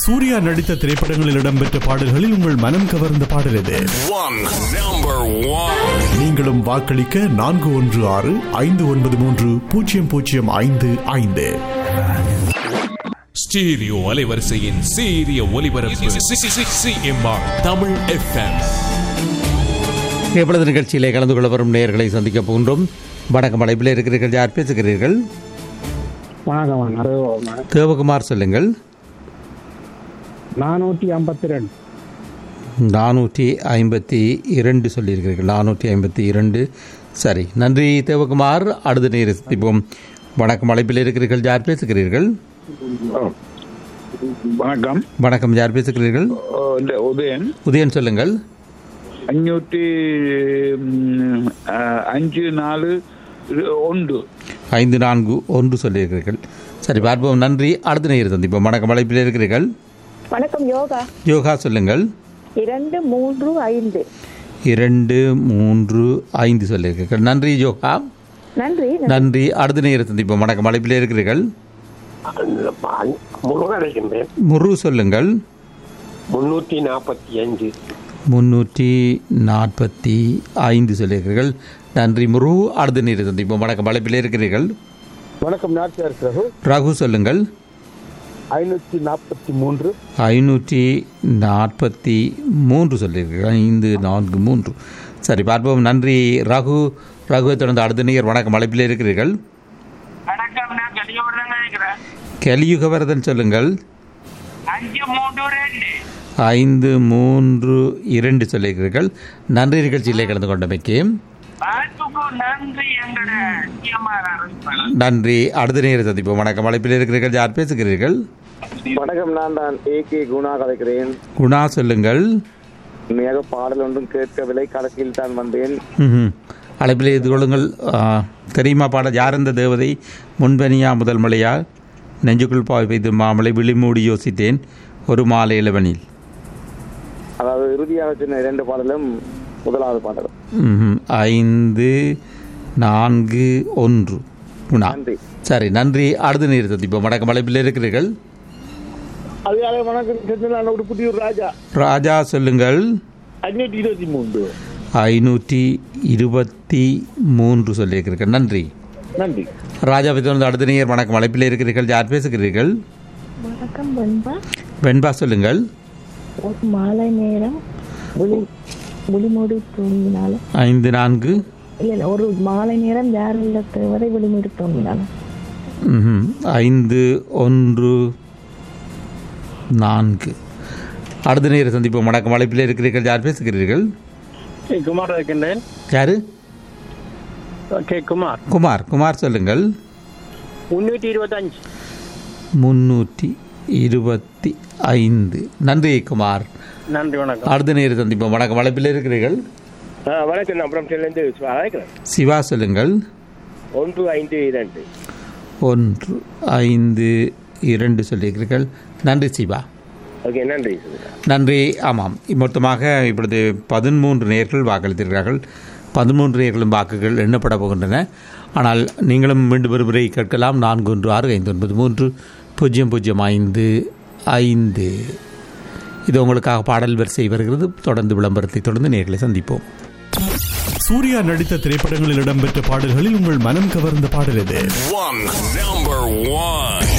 சூர்யா நடித்த திரைப்படங்களில் இடம்பெற்ற பாடல்களில் உங்கள் மனம் கவர்ந்த பாடல் எது One number one. நீங்களும் வாக்களிக்க நான்கு ஒன்று ஆறு ஐந்து ஒன்பது மூன்று பூஜ்ஜியம் பூஜ்ஜியம் ஐந்து ஐந்து ஸ்டீரியோ அலைவரிசையின் சீரிய ஒலிபரப்பு சிஎம்ஆர் தமிழ் எஃப்எம் எப்பொழுது நிகழ்ச்சியிலே கலந்து கொள்ள வரும் நேயர்களை சந்திக்க போகின்றோம் வணக்கம் அழைப்பில் இருக்கிறீர்கள் யார் பேசுகிறீர்கள் வணக்கம் நிறைய தேவகுமார் சொல்லுங்கள் நானூற்றி ஐம்பத்தி ரெண்டு நானூற்றி ஐம்பத்தி இரண்டு சொல்லியிருக்கிறீர்கள் நானூற்றி ஐம்பத்தி இரண்டு சரி நன்றி தேவகுமார் அடுத்த நேர சந்திப்போம் வணக்கம் அழைப்பில் இருக்கிறீர்கள் யார் பேசுகிறீர்கள் வணக்கம் வணக்கம் யார் பேசுகிறீர்கள் ஓ, இந்த உதயன் உதயன் சொல்லுங்கள் அஞ்சூற்றி ம், ஆ, அஞ்சு நாலு இரு- ஒன்று ஐந்து நான்கு ஒன்று சொல்லியிருக்கிறீர்கள் சரி பார்ப்போம் நன்றி அடுத்த நேர சந்திப்போம் வணக்கம் அழைப்பில் இருக்கிறீர்கள் வணக்கம் யோகா யோகா சொல்லுங்கள் இரண்டு மூன்று ஐந்து இரண்டு மூன்று ஐந்து சொல்லியிருக்கிறீர்கள் நன்றி யோகா நன்றி நன்றி அடுத்த நேர சந்திப்போம் வணக்கம் அழைப்பில் இருக்கிறீர்கள் முருகடைகின்றேன் முரு சொல்லுங்கள் முன்னூற்றி நாற்பத்தி அஞ்சு முன்னூற்றி நாற்பத்தி ஐந்து சொல்லியிருக்கிறீர்கள் நன்றி முரு அடுத்த நேர சந்திப்போம் வணக்கம் அழைப்பில் இருக்கிறீர்கள் வணக்கம் நாட்டியார் பிரபு ரகு சொல்லுங்கள் ஐநூற்றி நாற்பத்தி மூன்று ஐநூற்றி நாற்பத்தி மூன்று சொல்லியிருக்கிறீர்கள் ஐந்து நான்கு மூன்று சரி பார்ப்போம் நன்றி ரகு ரகுவை தொடர்ந்து அடுத்த நேர் வணக்கம் அழைப்பில் இருக்கிறீர்கள் வணக்கம் நான் கலியோடு நினைக்கிறேன் கலியுகவரதன் சொல்லுங்கள் அஞ்சு மூன்று ரெண்டு ஐந்து மூன்று இரண்டு சொல்லியிருக்கிறீர்கள் நன்றி நிகழ்ச்சியிலே கலந்து கொண்டமைக்கு வாழ்த்துக்கு நன்றி எங்கட சிஎம்ஆர் அறிவிப்பாளர் நன்றி அடுத்த நேர சந்திப்போம் வணக்கம் அழைப்பில் இருக்கிறீர்கள் யார் பேசுகிறீர்கள் வணக்கம் நான் தான் ஏ கே குணா கதைக்கிறேன் குணா சொல்லுங்கள் உண்மையாக பாடல் ஒன்றும் கேட்கவில்லை கடைசியில் தான் வந்தேன் ம்ஹும். அழைப்பில் இது கொள்ளுங்கள் ஆ, தெரியுமா பாட யார் அந்த தேவதை முன்பனியா முதல் மலையா நெஞ்சுக்குள் பாய் பெய்து மாமலை விழிமூடி யோசித்தேன் ஒரு மாலை இளவனில் அதாவது இறுதியாக சொன்ன இரண்டு பாடலும் முதலாவது பாடல் ம்ஹும். ஐந்து நான்கு ஒன்று குணா நன்றி சரி நன்றி அடுத்த நேர சந்திப்போம் வணக்கம் அழைப்பில் இருக்கிறீர்கள் அதிகாலை வணக்கம் நான் ஒரு புதிய ராஜா ராஜா சொல்லுங்கள் அஞ்சூற்றி இருபத்தி மூன்று ஐநூற்றி இருபத்தி மூன்று சொல்லியிருக்கிறீர்கள் நன்றி நன்றி ராஜாவை தொடர்ந்து அடுத்த நேர் வணக்கம் அழைப்பில் இருக்கிறீர்கள் யார் பேசுகிறீர்கள் வணக்கம் வெண்பா வெண்பா சொல்லுங்கள் ஒரு மாலை நேரம் விழி விழிமூடி தூங்கினாலும் ஐந்து நான்கு இல்ல இல்ல ஒரு மாலை நேரம் யார் இல்ல தேவதை விழிமூடி தூங்கினாலும் ம்ஹும். ஐந்து ஒன்று நான்கு அடுத்த நேர சந்திப்போம் வணக்கம் அழைப்பில் இருக்கிறீர்கள் யார் பேசுகிறீர்கள் குமார் இருக்கின்றேன் யாரு கே குமார் குமார் குமார் சொல்லுங்கள் முன்னூற்றி இருபத்தஞ்சு முன்னூற்றி இருபத்தி ஐந்து நன்றி குமார் நன்றி வணக்கம் அடுத்த நேர சந்திப்போம் வணக்கம் அழைப்பில் இருக்கிறீர்கள் வணக்கம் நான் பிரம்சிலேருந்து அழைக்கிறேன் சிவா சொல்லுங்கள் ஒன்று ஐந்து இரண்டு ஒன்று ஐந்து இரண்டு சொல்லியிருக்கிறீர்கள் நன்றி சிவா ஓகே நன்றி நன்றி ஆமாம் மொத்தமாக இப்பொழுது பதிமூன்று நேர்கள் வாக்களித்திருக்கிறார்கள் பதிமூன்று நேர்களும் வாக்குகள் எண்ணப்பட போகின்றன ஆனால் நீங்களும் மீண்டும் ஒரு முறை கேட்கலாம் நான்கு ஒன்று ஆறு ஐந்து ஒன்பது மூன்று பூஜ்ஜியம் பூஜ்ஜியம் ஐந்து ஐந்து இது உங்களுக்காக பாடல் வரிசை வருகிறது தொடர்ந்து விளம்பரத்தை தொடர்ந்து நேர்களை சந்திப்போம் சூர்யா நடித்த திரைப்படங்களில் இடம்பெற்ற பாடல்களில் உங்கள் மனம் கவர்ந்த பாடல் எது One number one.